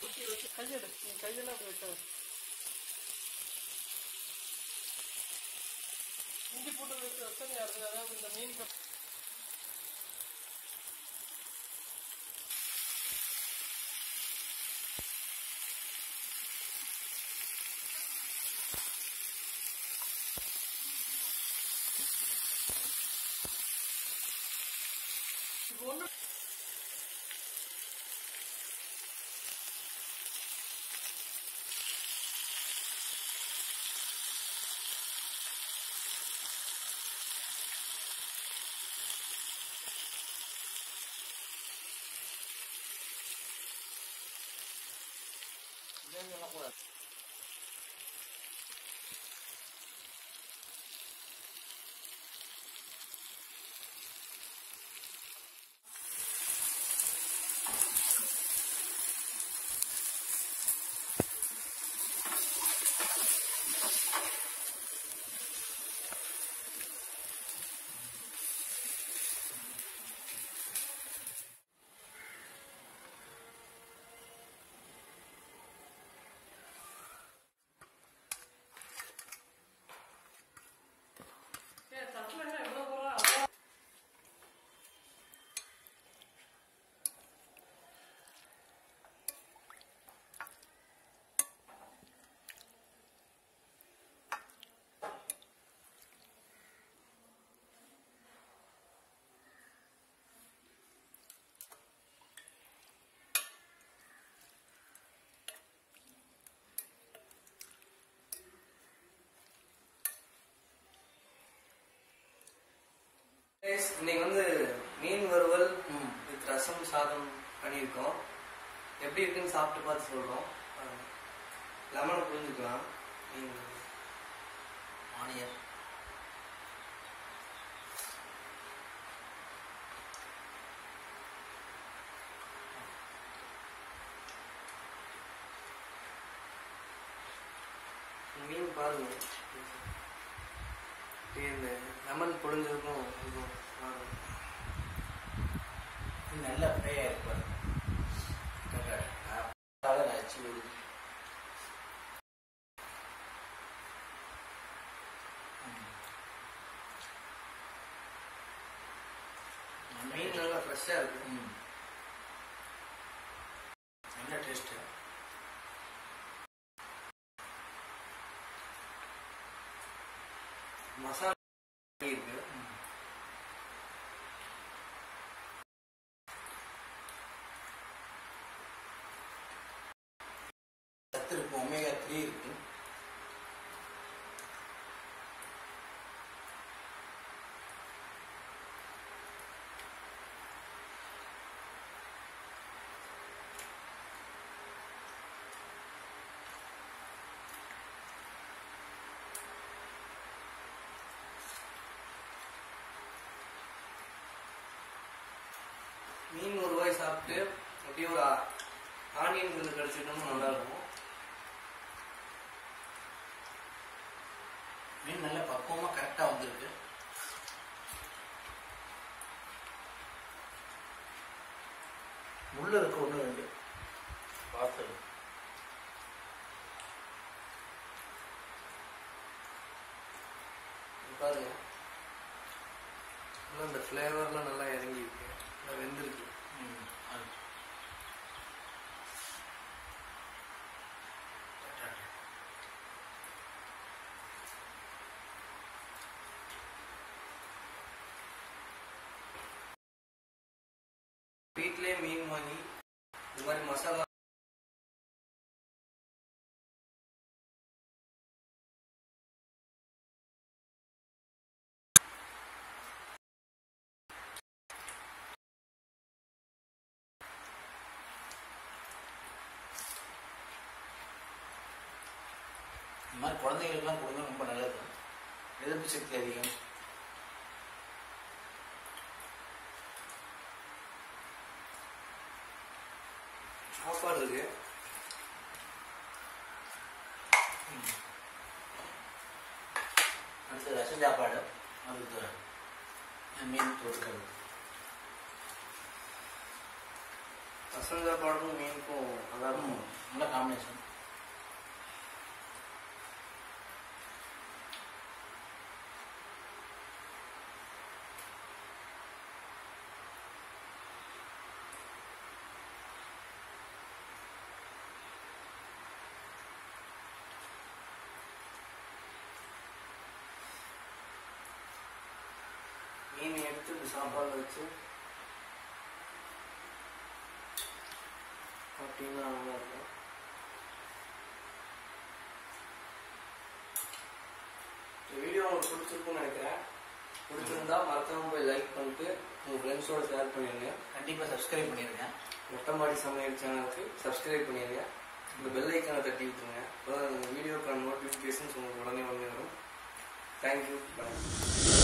ஊற்றி வச்சு கையெடு நீ கையெல்லாம் அப்படி வைக்காத இஞ்சி போட்டு வச்சு வச்சது யாரு அதாவது இந்த மீன் கப் இப்போ ஒன்று ஏ தட்டில் என்ன எவ்வளோ போகிறா Guys, இன்னைக்கு வந்து மீன் வறுவல் வித் ரசம் சாதம் பண்ணியிருக்கோம் எப்படி இருக்குன்னு சாப்பிட்டு பார்த்து சொல்கிறோம் லெமனை புரிஞ்சுக்கலாம் மீன் ஆனியன் மீன் பாருங்க அப்படியே இந்த லெமன் புழிஞ்சதுக்கும் இதுவும் மாறும். நல்ல ஃப்ரையாக இருப்பார் அழகாக நச்சு விடுது மீன் நல்லா ஃப்ரெஷ்ஷாக இருக்கு ம் நல்ல டேஸ்ட்டு மசாலா இருக்கு சத்து இருக்கு ஒமேகா த்ரீ இருக்கு மீன் ஒரு ரூபாய் சாப்பிட்டு அப்படியே ஒரு ஆ- ஆனியன் கொஞ்சம் கடிச்சிட்டோம்னா நல்லா இருக்கும் மீன் நல்ல பக்குவமாக கரெக்டாக வந்திருக்கு முள்ள இருக்கு ஒன்று ரெண்டு பார்த்து இது பாருங்க நல்லா இந்த ஃப்ளேவர்லாம் நல்லா இறங்கி இருக்கு நல்லா வெந்திருக்கு ம் அது வீட்டிலே மீன் வாங்கி இது மாதிரி மசாலா இந்த மாதிரி குழந்தைகளுக்கெல்லாம் கொடுங்க ரொம்ப நல்லது எதிர்ப்பு சக்தி அதிகம் சாப்பாடு இருக்கு அடுத்து ரச சாப்பாடு அதுக்கு மீன் தொடுக்கிறது ரசம் சாப்பாடுக்கும் மீனுக்கும் நல்லா இருக்கும் நல்ல காம்பினேஷன் மீன் எடுத்து இப்படி சாப்பாடு வச்சு அப்படின்னா நல்லா இருக்கும் இந்த வீடியோ உங்களுக்கு பிடிச்சிருக்கும்னு நினைக்கிறேன் பிடிச்சிருந்தா மறக்காம போய் லைக் பண்ணிட்டு உங்க ஃப்ரெண்ட்ஸோட ஷேர் பண்ணிடுங்க கண்டிப்பாக சப்ஸ்கிரைப் பண்ணிடுங்க மொட்டமாடி சமையல் சேனலுக்கு சப்ஸ்கிரைப் பண்ணிடுங்க இந்த பெல் ஐக்கானை தட்டி விட்டுருங்க அப்போ இந்த வீடியோக்கான நோட்டிஃபிகேஷன்ஸ் உங்களுக்கு உடனே வந்து வரும் தேங்க்யூ பாய்